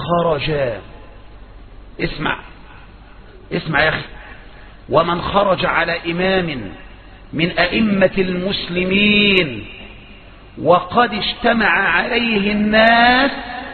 خرج اسمع اسمع يا أخي ومن خرج على إمام من أئمة المسلمين وقد اجتمع عليه الناس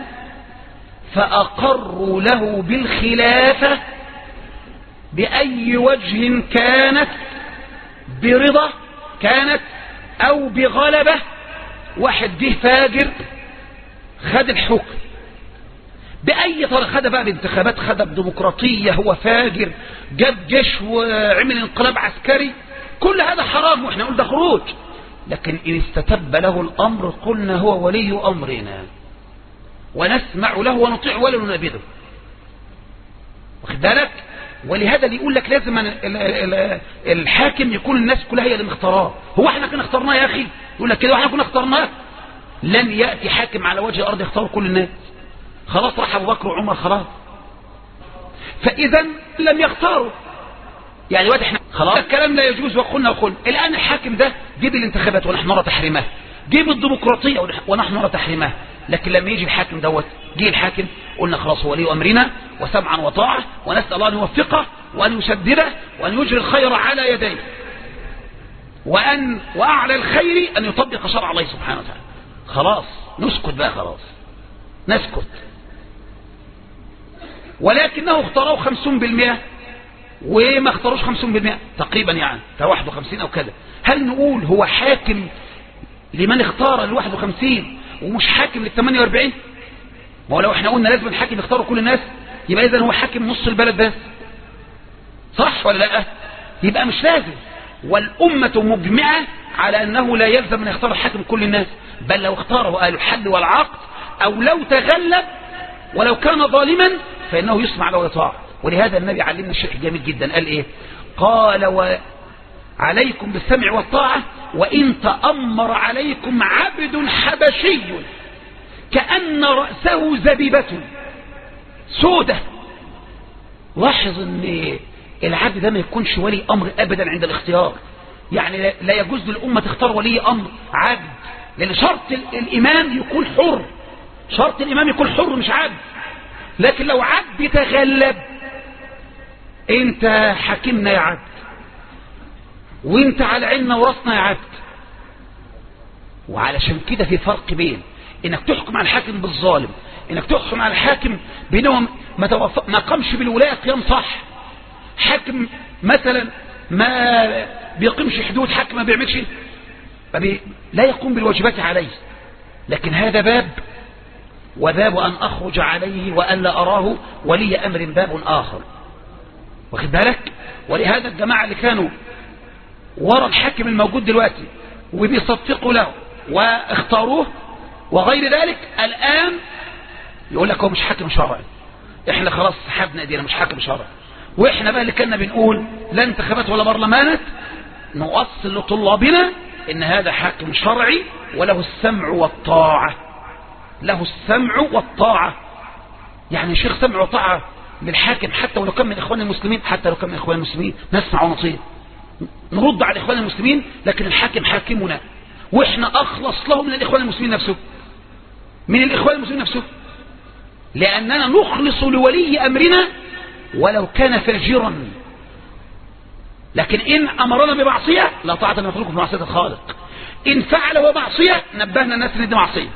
فأقروا له بالخلافة بأي وجه كانت برضا كانت أو بغلبة واحد جه فاجر خد الحكم بأي طريقة خد بقى بانتخابات خد بديمقراطية هو فاجر جاب جيش وعمل انقلاب عسكري كل هذا حرام واحنا نقول ده خروج لكن إن استتب له الأمر قلنا هو ولي أمرنا ونسمع له ونطيع ولا ننابذه واخد بالك ولهذا اللي يقول لك لازم الحاكم يكون الناس كلها هي اللي مختاراه هو احنا كنا اخترناه يا اخي يقول لك كده واحنا كنا اخترناه لن يأتي حاكم على وجه الارض يختار كل الناس خلاص راح ابو بكر وعمر خلاص فاذا لم يختاروا يعني وقت احنا خلاص الكلام لا يجوز وقلنا وقلنا الان الحاكم ده جيب الانتخابات ونحن نرى تحريمها جيب الديمقراطيه ونحن نرى تحريمها لكن لما يجي الحاكم دوت جه الحاكم قلنا خلاص هو ولي امرنا وسمعا وطاعه ونسال الله ان يوفقه وان يسدده وان يجري الخير على يديه وان واعلى الخير ان يطبق شرع الله سبحانه وتعالى خلاص نسكت بقى خلاص نسكت ولكنه اختاروا خمسون بالمئة وما اختاروش خمسون بالمئة تقريبا يعني كواحد وخمسين او كذا هل نقول هو حاكم لمن اختار الواحد وخمسين ومش حاكم لل 48 ما هو لو احنا قلنا لازم الحاكم يختاروا كل الناس يبقى اذا هو حاكم نص البلد بس صح ولا لا يبقى مش لازم والأمة مجمعة على أنه لا يلزم أن يختار الحاكم كل الناس بل لو اختاره أهل الحل والعقد أو لو تغلب ولو كان ظالما فإنه يسمع له ويطاع ولهذا النبي علمنا الشيء جميل جدا قال إيه قال وعليكم بالسمع والطاعة وإن تأمر عليكم عبد حبشي كأن رأسه زبيبة سودة لاحظ ان العبد ده ما يكونش ولي أمر أبدا عند الاختيار يعني لا يجوز للأمة تختار ولي أمر عبد لأن شرط الإمام يكون حر شرط الإمام يكون حر مش عبد لكن لو عبد تغلب انت حكمنا يا عبد وانت على عيننا وراسنا يا عبد وعلشان كده في فرق بين انك تحكم على الحاكم بالظالم انك تحكم على الحاكم بينهم ما, توف... ما قامش بالولاية قيام صح حاكم مثلا ما بيقيمش حدود حاكم ما بيعملش بي... لا يقوم بالواجبات عليه لكن هذا باب وباب أن أخرج عليه وأن لا أراه ولي أمر باب آخر واخد بالك ولهذا الجماعة اللي كانوا ورا الحاكم الموجود دلوقتي وبيصفقوا له واختاروه وغير ذلك الآن يقول لك هو مش حاكم شرعي احنا خلاص سحبنا ايدينا مش حاكم شرعي واحنا بقى اللي كنا بنقول لا انتخابات ولا برلمانات نوصل لطلابنا ان هذا حاكم شرعي وله السمع والطاعة له السمع والطاعة يعني شيخ سمع وطاعة للحاكم حتى ولو كان من اخوان المسلمين حتى لو كان من اخوان المسلمين نسمع ونطيع نرد على اخوان المسلمين لكن الحاكم حاكمنا واحنا اخلص له من الاخوان المسلمين نفسه من الاخوان المسلمين نفسه لاننا نخلص لولي امرنا ولو كان فاجرا لكن ان امرنا بمعصية لا طاعة لمخلوق في معصية الخالق ان فعل هو معصية نبهنا الناس ان دي معصية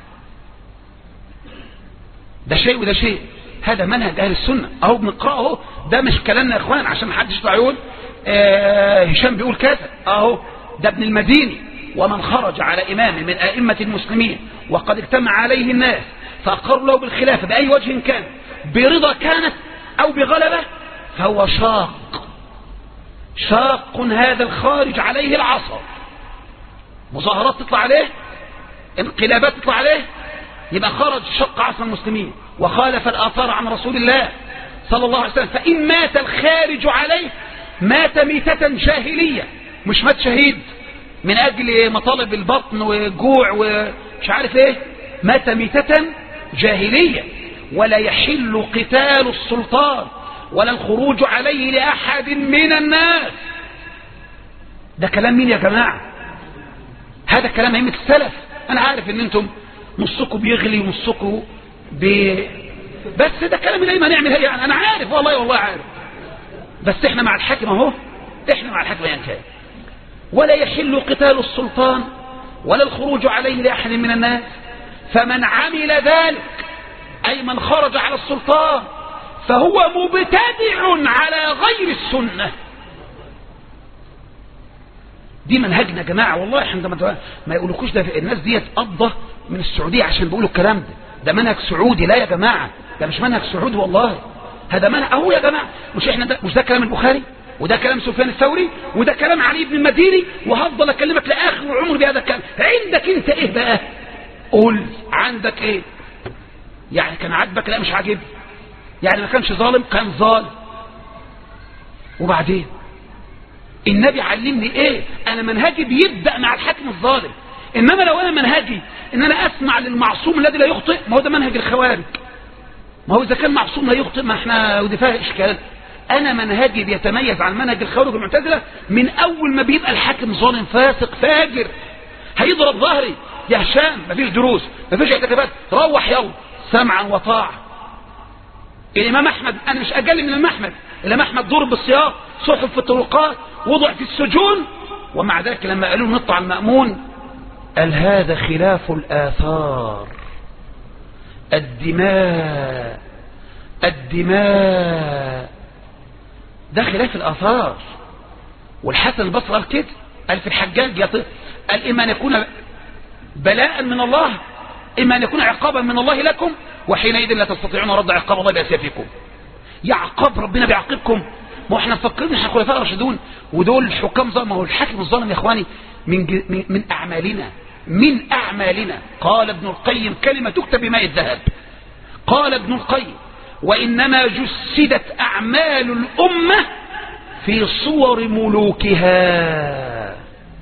ده شيء وده شيء هذا منهج اهل السنة اهو بنقرأه ده مش كلامنا يا اخوان عشان محدش يطلع يقول آه هشام بيقول كذا اهو ده ابن المديني ومن خرج على إمام من أئمة المسلمين وقد اجتمع عليه الناس فأقروا له بالخلافة بأي وجه كان برضا كانت أو بغلبة فهو شاق شاق هذا الخارج عليه العصر مظاهرات تطلع عليه انقلابات تطلع عليه يبقى خرج شق عصر المسلمين وخالف الآثار عن رسول الله صلى الله عليه وسلم فإن مات الخارج عليه مات ميتة جاهلية مش مات شهيد من أجل مطالب البطن والجوع ومش عارف ايه مات ميتة جاهلية ولا يحل قتال السلطان ولا الخروج عليه لأحد من الناس ده كلام مين يا جماعة هذا كلام أئمة السلف أنا عارف ان انتم نصكم بيغلي ونصكم بس ده كلام دايما نعمل هي يعني انا عارف والله والله عارف بس احنا مع الحاكم اهو احنا مع الحاكم ايا كان ولا يحل قتال السلطان ولا الخروج عليه لاحد من الناس فمن عمل ذلك اي من خرج على السلطان فهو مبتدع على غير السنه دي منهجنا يا جماعه والله احنا ما ما يقولوكوش ده الناس ديت قضه من السعوديه عشان بيقولوا الكلام ده ده منهج سعودي لا يا جماعه ده مش منهج سعودي والله هذا منهج اهو يا جماعه مش احنا ده مش ده كلام البخاري وده كلام سفيان الثوري وده كلام علي بن المديني وهفضل اكلمك لاخر عمري بهذا الكلام عندك انت ايه بقى قول عندك ايه يعني كان عاجبك لا مش عاجبني يعني ما كانش ظالم كان ظالم وبعدين النبي علمني ايه انا منهجي بيبدا مع الحاكم الظالم انما لو انا منهجي ان انا اسمع للمعصوم الذي لا يخطئ ما هو ده منهج الخوارج ما هو اذا كان معصوم لا يخطئ ما احنا ودي فيها اشكال انا منهجي بيتميز عن منهج الخوارج والمعتزله من اول ما بيبقى الحاكم ظالم فاسق فاجر هيضرب ظهري يا هشام مفيش دروس مفيش اعتكافات روح يلا سمعا وطاعه الامام احمد انا مش اقل من الامام احمد الامام احمد ضرب بالسياق صحف في الطرقات وضع في السجون ومع ذلك لما قالوا نطلع المأمون قال هذا خلاف الآثار الدماء الدماء ده خلاف الآثار والحسن البصري قال كده قال في الحجاج يطير قال إما أن يكون بلاء من الله إما أن يكون عقابا من الله لكم وحينئذ لا تستطيعون رد عقاب الله بأسيافكم يا عقاب ربنا بيعاقبكم ما احنا مفكرين احنا خلفاء راشدون ودول الحكام ظلم ما هو الحاكم الظالم يا اخواني من, من, من اعمالنا من اعمالنا قال ابن القيم كلمه تكتب بماء الذهب قال ابن القيم وانما جسدت اعمال الامه في صور ملوكها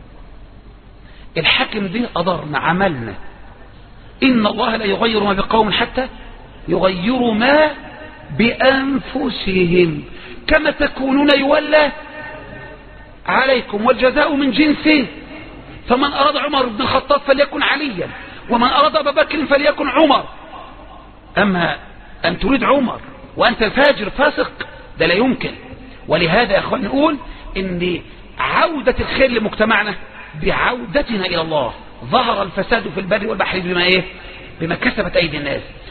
الحاكم دي قدرنا عملنا ان الله لا يغير ما بقوم حتى يغيروا ما بانفسهم كما تكونون يولى عليكم والجزاء من جنسه فمن أراد عمر بن الخطاب فليكن عليا ومن أراد أبا بكر فليكن عمر أما أن تريد عمر وأنت الفاجر فاسق ده لا يمكن ولهذا يا أخوان نقول إن عودة الخير لمجتمعنا بعودتنا إلى الله ظهر الفساد في البر والبحر بما إيه بما كسبت أيدي الناس